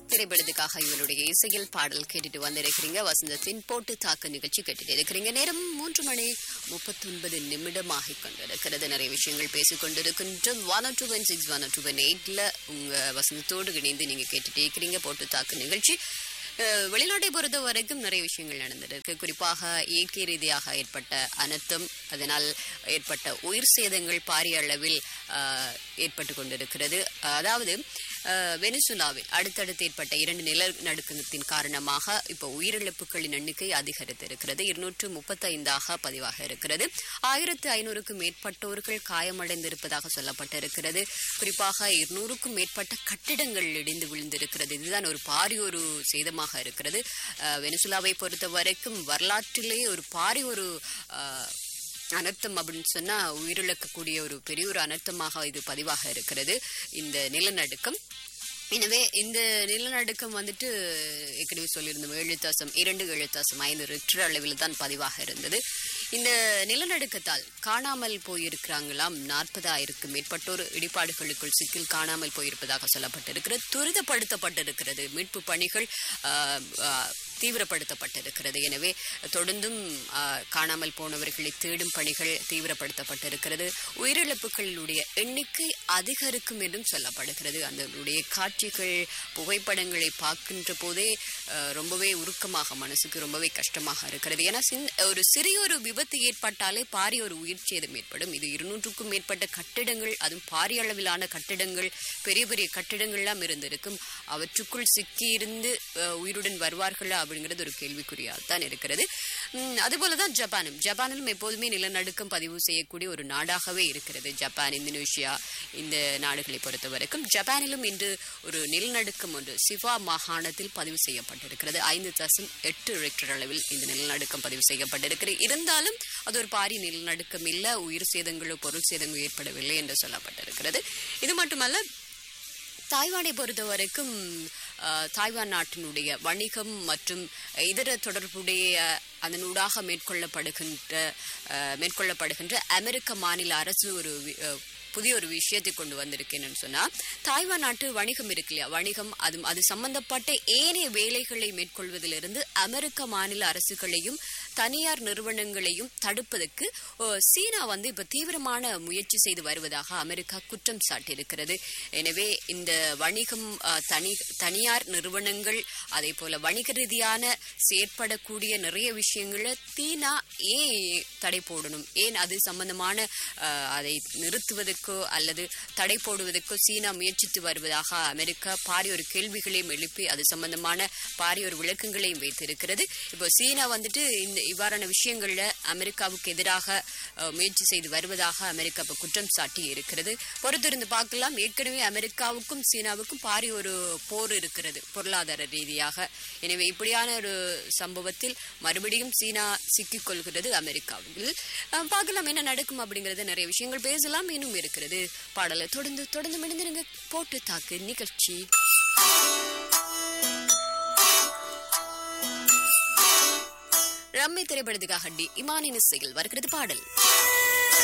திரைப்படத்துக்காக இவருடைய இசையில் பாடல் கேட்டுட்டு வந்திருக்கிறீங்க வசந்தத்தின் போட்டு தாக்க நிகழ்ச்சி கேட்டுட்டு இருக்கிறீங்க நேரம் மூன்று மணி முப்பத்தொன்பது நிமிடம் ஆகிக் கொண்டிருக்கிறது நிறைய விஷயங்கள் பேசிக் கொண்டிருக்கின்றோம் one two one six one two one எயிட்ல உங்க வசந்தத்தோடு இணைந்து நீங்க கேட்டுட்டே இருக்கிறீங்க போட்டு தாக்கு நிகழ்ச்சி அஹ், வெளிநாட்டை பொறுத்த வரைக்கும் நிறைய விஷயங்கள் நடந்திருக்கு குறிப்பாக இயற்கை ரீதியாக ஏற்பட்ட அனர்த்தம் அதனால் ஏற்பட்ட உயிர் சேதங்கள் பாரிய அளவில் அஹ், ஏற்பட்டு கொண்டிருக்கிறது அதாவது அஹ், வெனிசுலாவில் அடுத்தடுத்து ஏற்பட்ட இரண்டு நிலநடுக்கத்தின் காரணமாக இப்போ உயிரிழப்புகளின் எண்ணிக்கை அதிகரித்து இருக்கிறது இருநூற்று முப்பத்தைந்தாக பதிவாக இருக்கிறது ஆயிரத்து ஐநூறுக்கும் மேற்பட்டோர்கள் காயமடைந்திருப்பதாக சொல்லப்பட்டிருக்கிறது குறிப்பாக இருநூறுக்கும் மேற்பட்ட கட்டிடங்கள் இடிந்து விழுந்திருக்கிறது இதுதான் ஒரு பாரிய ஒரு சேதமாக இருக்கிறது அஹ், வெனிசுலாவை பொறுத்த வரைக்கும் வரலாற்றிலே ஒரு பாரிய ஒரு அஹ், அனர்த்தம் அப்படின்னு சொன்னா உயிரிழக்கக்கூடிய ஒரு பெரிய ஒரு அனர்த்தமாக இது பதிவாக இருக்கிறது இந்த நிலநடுக்கம் எனவே இந்த நிலநடுக்கம் வந்துட்டு ஏற்கனவே சொல்லியிருந்தோம் ஏழு தசம் இரண்டு ஏழு தசம் ஐந்து ரிக்டர் அளவில் தான் பதிவாக இருந்தது இந்த நிலநடுக்கத்தால் காணாமல் போயிருக்கிறாங்களாம் நாற்பதாயிரக்கும் மேற்பட்டோர் இடிபாடுகளுக்குள் சிக்கில் காணாமல் போயிருப்பதாக சொல்லப்பட்டிருக்கிறது துரிதப்படுத்தப்பட்டிருக்கிறது மீட்பு பணிகள் ஆஹ், ஆஹ், தீவிரப்படுத்தப்பட்டிருக்கிறது எனவே தொடர்ந்தும் ஆஹ், காணாமல் போனவர்களை தேடும் பணிகள் தீவிரப்படுத்தப்பட்டிருக்கிறது உயிரிழப்புகளுடைய எண்ணிக்கை அதிகரிக்கும் என்றும் சொல்லப்படுகிறது அதனுடைய காட்சிகள் புகைப்படங்களை பார்க்கின்ற போதே ஆஹ், ரொம்பவே உருக்கமாக மனசுக்கு ரொம்பவே கஷ்டமாக இருக்கிறது ஏன்னா சின்- ஒரு சிறிய ஒரு விபத்து ஏற்பட்டாலே பாரிய ஒரு உயிர் சேதம் ஏற்படும் இது இருநூற்றுக்கும் மேற்பட்ட கட்டிடங்கள் அதுவும் பாரிய அளவிலான கட்டிடங்கள் பெரிய பெரிய கட்டிடங்கள்லாம் இருந்திருக்கும் அவற்றுக்குள் சிக்கி இருந்து அஹ், உயிருடன் வருவார்களா அப்படிங்கிறது ஒரு கேள்விக்குறியாக தான் இருக்கிறது உம், அதுபோலதான் ஜப்பானும் ஜப்பானிலும் எப்போதுமே நிலநடுக்கம் பதிவு செய்யக்கூடிய ஒரு நாடாகவே இருக்கிறது ஜப்பான் இந்தோனேஷியா இந்த நாடுகளை பொறுத்த வரைக்கும் ஜப்பானிலும் இன்று ஒரு நிலநடுக்கம் ஒன்று சிவா மாகாணத்தில் பதிவு செய்யப்பட்டிருக்கிறது ஐந்து தசம் எட்டு ரெக்டர் அளவில் இந்த நிலநடுக்கம் பதிவு செய்யப்பட்டிருக்கிறது இருந்தாலும் அது ஒரு பாரி நிலநடுக்கம் இல்ல உயிர் சேதங்களோ பொருள் சேதங்களோ ஏற்படவில்லை என்று சொல்லப்பட்டிருக்கிறது இது மட்டுமல்ல தாய்வானை பொறுத்த வரைக்கும் அஹ், தாய்வான் நாட்டினுடைய வணிகம் மற்றும் இதர தொடர்புடைய அதனூடாக மேற்கொள்ளப்படுகின்ற அஹ், மேற்கொள்ளப்படுகின்ற அமெரிக்க மாநில அரசு ஒரு வி- அஹ், புதிய ஒரு விஷயத்தை கொண்டு வந்திருக்கேன்னு சொன்னா தாய்வான் நாட்டு வணிகம் இருக்கு இல்லையா வணிகம் அது அது சம்பந்தப்பட்ட ஏனைய வேலைகளை மேற்கொள்வதிலிருந்து அமெரிக்க மாநில அரசுகளையும் தனியார் நிறுவனங்களையும் தடுப்பதற்கு ஓ, சீனா வந்து இப்ப தீவிரமான முயற்சி செய்து வருவதாக அமெரிக்கா குற்றம் சாட்டியிருக்கிறது எனவே இந்த வணிகம் அ, தனி தனியார் நிறுவனங்கள் அதே போல வணிக ரீதியான செயற்படக்கூடிய நிறைய விஷயங்களை சீனா ஏன் தடை போடணும் ஏன் அது சம்பந்தமான அ, அதை நிறுத்துவதற்கோ அல்லது தடை போடுவதற்கோ சீனா முயற்சித்து வருவதாக அமெரிக்கா பாரிய ஒரு கேள்விகளையும் எழுப்பி அது சம்பந்தமான பாரிய ஒரு விளக்கங்களையும் வைத்திருக்கிறது இப்போ சீனா வந்துட்டு இந்த இவ்வாறான விஷயங்கள்ல அமெரிக்காவுக்கு எதிராக அஹ், முயற்சி செய்து வருவதாக அமெரிக்கா இப்போ குற்றம் சாட்டி இருக்கிறது பொறுத்திருந்து பார்க்கலாம் ஏற்கனவே அமெரிக்காவுக்கும் சீனாவுக்கும் பாரிய ஒரு போர் இருக்கிறது பொருளாதார ரீதியாக எனவே இப்படியான ஒரு சம்பவத்தில் மறுபடியும் சீனா சிக்கிக் கொள்கிறது அமெரிக்காவில் அஹ், பார்க்கலாம் என்ன நடக்கும் அப்படிங்கறது நிறைய விஷயங்கள் பேசலாம் இன்னும் இருக்கிறது பாடலை தொடர்ந்து தொடர்ந்து மிணிந்திருங்க போட்டு தாக்கு நிகழ்ச்சி ரம்மி திரைப்படத்துக்காக டி இமானின் இசையில் வருகிறது பாடல்